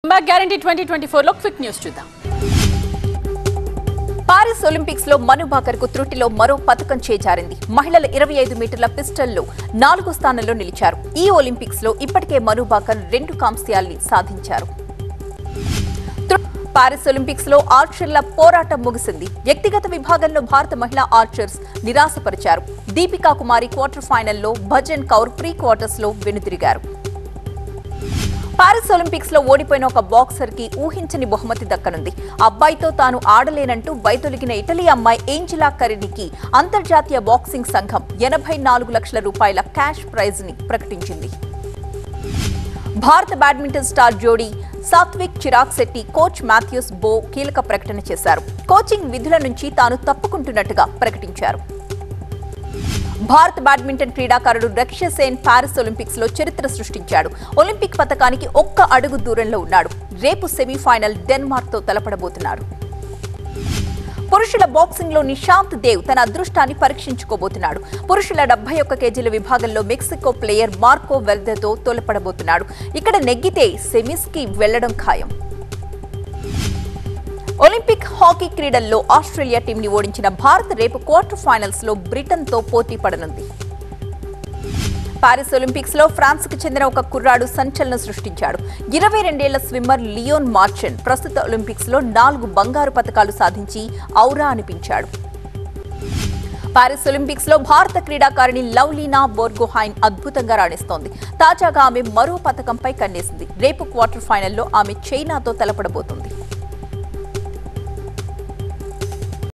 back guarantee twenty twenty ఫోర్లో quick news చూద్దాం Paris Olympics లో మను భాకర్ కు త్రుటిలో మరో పథకం చేజారింది మహిళల ఇరవై ఐదు మీటర్ల పిస్టల్లో నాలుగో స్థానంలో నిలిచారు ఈ ఒలింపిక్స్ లో ఇప్పటికే మను భాకర్ రెండు కాంస్యాల్ని సాధించారు త్రు- పారిస్ ఒలింపిక్స్ లో ఆర్చర్ల పోరాటం ముగిసింది వ్యక్తిగత విభాగంలో భారత మహిళా ఆర్చర్స్ నిరాశపరిచారు దీపికా కుమారి క్వార్టర్ ఫైనల్లో భజన్ కౌర్ ప్రీ క్వార్టర్స్ లో వెనుదిరిగారు పారిస్ ఒలింపిక్స్ లో ఓడిపోయిన ఒక బాక్సర్ కి ఊహించని బహుమతి దక్కనుంది అబ్బాయితో తాను ఆడలేనంటూ వైదొలిగిన ఇటలీ అమ్మాయి ఏంజిలా కరినికి అంతర్జాతీయ బాక్సింగ్ సంఘం ఎనభై నాలుగు లక్షల రూపాయల క్యాష్ ప్రైజ్ ని ప్రకటించింది భారత బ్యాడ్మింటన్ స్టార్ జోడీ Satwik Chirag Shetty coach Mathias Boe కీలక ప్రకటన చేశారు కోచింగ్ విధుల నుంచి తాను తప్పుకుంటున్నట్టుగా ప్రకటించారు భారత బ్యాడ్మింటన్ క్రీడాకారుడు రక్ష సేన్ పారిస్ ఒలింపిక్స్ లో చరిత్ర సృష్టించాడు ఒలింపిక్ పథకానికి ఒక్క అడుగు దూరంలో ఉన్నాడు రేపు సెమీఫైనల్ డెన్మార్క్ తో తలపడబోతున్నాడు పురుషుల బాక్సింగ్ లో నిశాంత్ దేవ్ తన అదృష్టాన్ని పరీక్షించుకోబోతున్నాడు పురుషుల డెబ్బై ఒక్క కేజీల విభాగంలో మెక్సికో ప్లేయర్ మార్కో వెల్దెతో తోలపడబోతున్నాడు ఇక్కడ నెగ్గితే సెమీస్ కి వెళ్లడం ఖాయం ఒలింపిక్ హాకీ క్రీడల్లో ఆస్ట్రేలియా టీంని ఓడించిన భారత్ రేపు క్వార్టర్ ఫైనల్స్ లో బ్రిటన్ తో పోటీ పడనుంది పారిస్ ఒలింపిక్స్ లో ఫ్రాన్స్ కు చెందిన ఒక కుర్రాడు సంచలనం సృష్టించాడు ఇరవై రెండేళ్ల స్విమ్మర్ లియోన్ మార్చెన్ ప్రస్తుత ఒలింపిక్స్ లో నాలుగు బంగారు పతకాలు సాధించి ఔరా అనిపించాడు పారిస్ ఒలింపిక్స్ లో భారత క్రీడాకారిణి లవ్లీనా బోర్గోహైన్ అద్భుతంగా రాణిస్తోంది తాజాగా ఆమె మరో పథకంపై కన్నేసింది రేపు క్వార్టర్ ఫైనల్లో ఆమె చైనాతో తలపడబోతోంది